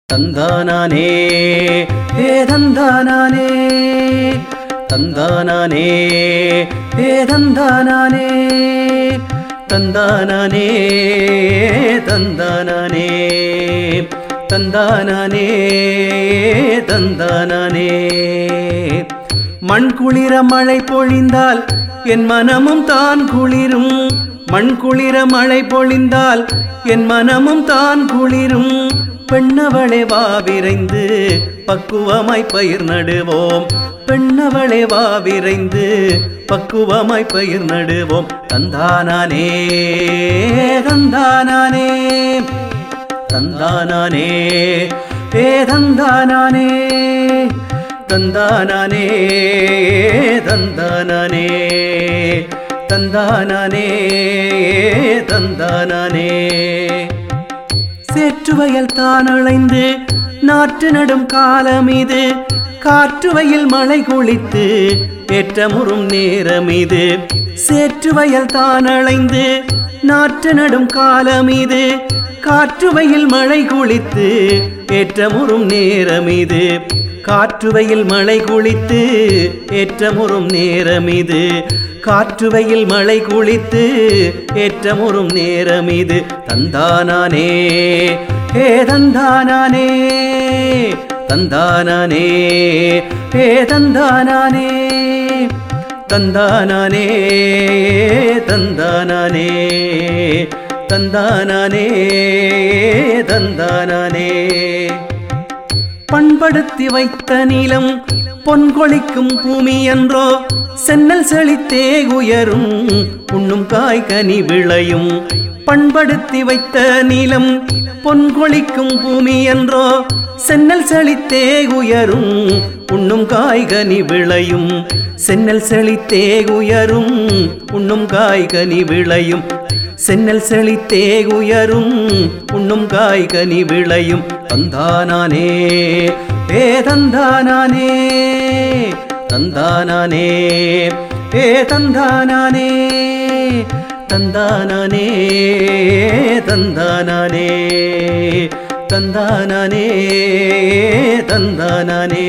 தந்தானானே ஏ தந்தானானே தந்தானானே ஏ தந்தானானே தந்தானானே தந்தானானே தந்தானானே தந்தானானே மண் குளிர மழை பொழிந்தால் என் மனமும் தான் குளிரும் மண் குளிர மழை பொழிந்தால் என் மனமும் தான் குளிரும் பெண்ணவளே வா விரைந்து பக்குவமாய் பயிர் நடுவோம் பெண்ணவளே வா விரைந்து பக்குவமாய் பயிர் நடுவோம் தந்தானானே தந்தானானே தந்தானானே ஏ தந்தானானே தந்தானானே தந்தானானே தந்தானானே தந்தானானே சேற்றுவயல் தான் அழைந்து நாற்று நடும் காலம் இது காற்றுவயல் மழை குளித்து ஏற்றமுறும் நேரம் இது சேற்றுவயல் தான் அழைந்து நாற்று நடும் காலம் இது காற்றுவயல் மழை குளித்து ஏற்றமுறும் நேரம் இது காற்றுவையில் மழை குளித்து ஏற்றமுறும் நேரம் இது காற்றுவையில் மழை குளித்து ஏற்றமுறும் நேரம் இது தந்தானானே ஹே தந்தானானே தந்தானானே ஹே தந்தானானே தந்தானானே தந்தானானே தந்தானானே தந்தானானே பண்படுத்தி வைத்த நீலம் பொன்கொழிக்கும் பூமி என்றோ சென்னல் செழித்தே உயரும் உண்ணும் காய்கனி விளையும் பண்படுத்தி வைத்த நீலம் பொன்கொழிக்கும் பூமி என்றோ சென்னல் செழித்தே உயரும் உண்ணும் காய்கனி விளையும் சென்னல் செழித்தே உயரும் உண்ணும் காய்கனி விளையும் சென்னல் செழித்தே உயரும் உண்ணும் காய்கனி விளையும் தந்தானானே ஏ தந்தானானே தந்தானானே ஏ தந்தானானே தந்தானானே தந்தானானே தந்தானானே தந்தானானே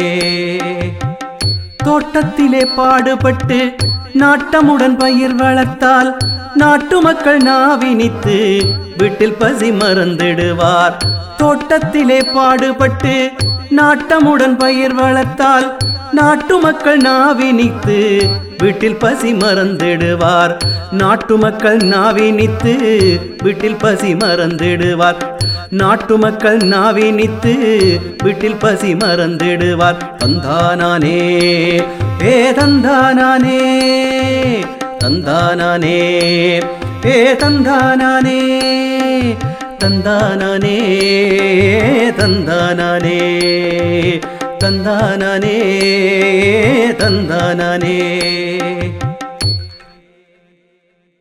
தோட்டத்திலே பாடுபட்டு நாட்டமுடன் பயிர் வளர்த்தால் நாட்டு மக்கள் நாவினித்து வீட்டில் பசி மறந்திடுவார் தோட்டத்திலே பாடுபட்டு நாட்டமுடன் பயிர் வளர்த்தால் நாட்டு மக்கள் நாவினித்து வீட்டில் பசி மறந்திடுவார் நாட்டு மக்கள் நாவினித்து வீட்டில் பசி மறந்திடுவார் நாட்டு மக்கள் நாவினித்து வீட்டில் பசி மறந்திடுவார் தந்தானானே ஏ தந்தானானே தந்தானானே ஏ தந்தானானே தந்தானானே தந்தானானே தந்தானானே தந்தானானே